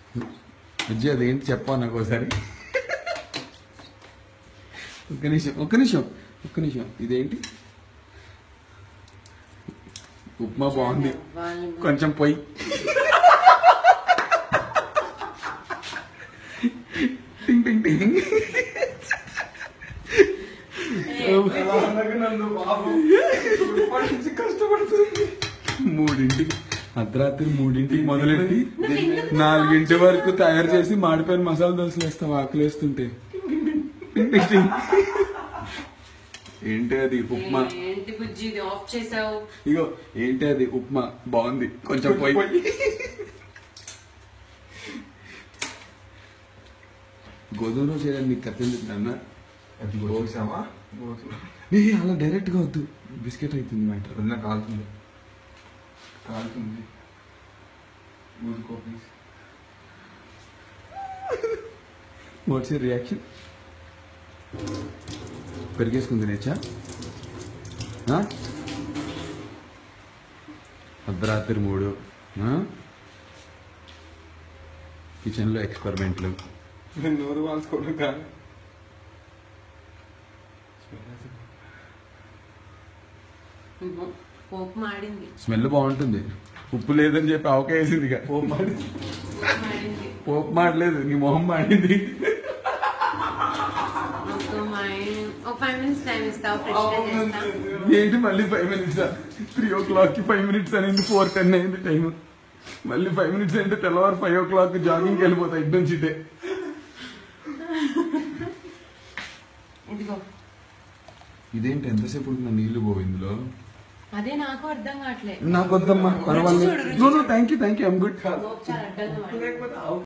విజయ్ అదేంటి చెప్పా నాకు ఒకసారి ఒక్క నిమిషం ఒక్క నిమిషం ఒక్క నిమిషం ఇదేంటి ఉప్మా బాగుంది కొంచెం పొయ్యి టింగ్ టింగ్ టింగ్ కష్టపడుతుంది మూడింటికి అర్ధరాత్రి మూడింటికి మొదలెట్టి నాలుగింటి వరకు తయారు చేసి మాడిపోయిన మసాలా దోశలు వేస్తాం ఆకలి వేస్తుంటే టింగ్ టింగ్ టింగ్. ఏంటి అది ఉప్మా ఏంటి బుజ్జి ఇది ఆఫ్ చేసావు ఇగో ఏంటి అది ఉప్మా బాగుంది కొంచెం పోయి గోధుమ రోజు చేయడానికి నీకు కథ ఎందుకు అది కోసామా ఏ అలా డైరెక్ట్ గా వద్దు బిస్కెట్ అవుతుంది మ్యాటర్ వదిన కాలుతుంది కాలుతుంది ఊరుకో ప్లీజ్ వాట్స్ యర్ రియాక్షన్ పెరిగేసుకుంది నేచా అర్ధరాత్రి మూడు కిచెన్లో ఎక్స్పెరిమెంట్లు నేను నోరు వాల్చుకోవడం కాదు పోపు మాడింది స్మెల్ బాగుంటుంది ఉప్పు లేదని చెప్పి ఆవకాయ వేసింది ఇక పోపు మాడింది పోపు మాడలేదు నీ మొహం మాడింది ఒక మైండ్ ఒక ఫైవ్ మినిట్స్ టైం ఇస్తావు ఫ్రెష్ గా చేస్తా ఏంటి మళ్ళీ five minutes three o'clock కి ఫైవ్ మినిట్స్ అనేది ఫోర్ టెన్ అయింది టైం మళ్ళీ ఫైవ్ మినిట్స్ అంటే తెల్లవారు ఫైవ్ ఓ క్లాక్ జాగింగ్కి వెళ్ళిపోతాయి ఇటు నుంచి ఇటే ఇదిగో ఇదేంటి ఎంతసేపు ఉడుకున్నా నీళ్లు పోవు ఇందులో అదే నాకు అర్థం కావట్లేదు నాకు వద్దమ్మా పర్వాలేదు thank you thank you I'm good చాలా అడ్డంగా మాడింది. లేకపోతే